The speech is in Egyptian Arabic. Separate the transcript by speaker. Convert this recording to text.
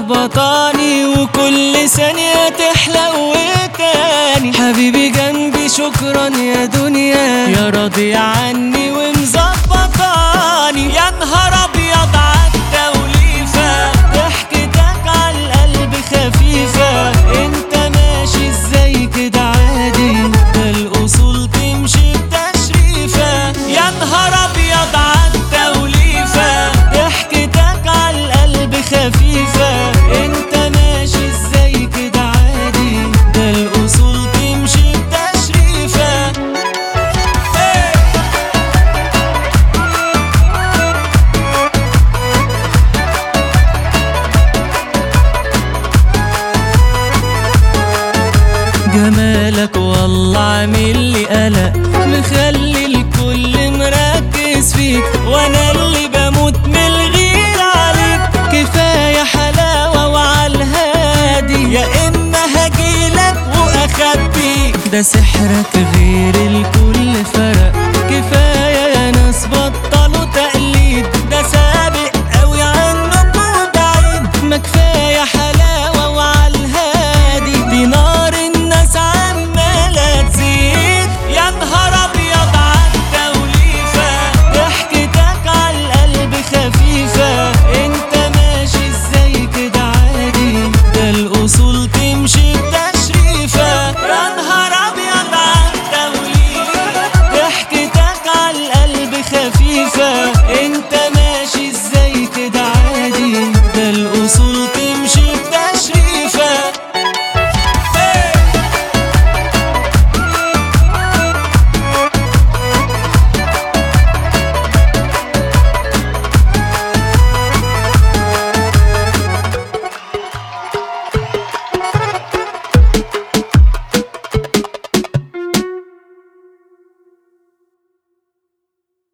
Speaker 1: ملخبطاني وكل ثانية تحلو تاني حبيبي جنبي شكرا يا دنيا يا راضي عني ومظبطاني يا نهار ابيض عالتوليفة ضحكتك عالقلب خفيفة انت ماشي ازاي كده عادي ده الاصول تمشي بتشريفة يا نهار ابيض عالتوليفة ضحكتك عالقلب خفيفة انت ماشي ازاي كده عادي ده الاصول تمشي بتشريفة hey! جمالك والله عامل لي قلق مخلي الكل مركز فيك وانا اللي بموت من الغير عليك كفايه حلاوه وعالهادي يا اما هجيلك واخبيك ده سحرك غير الكل فرق كفايه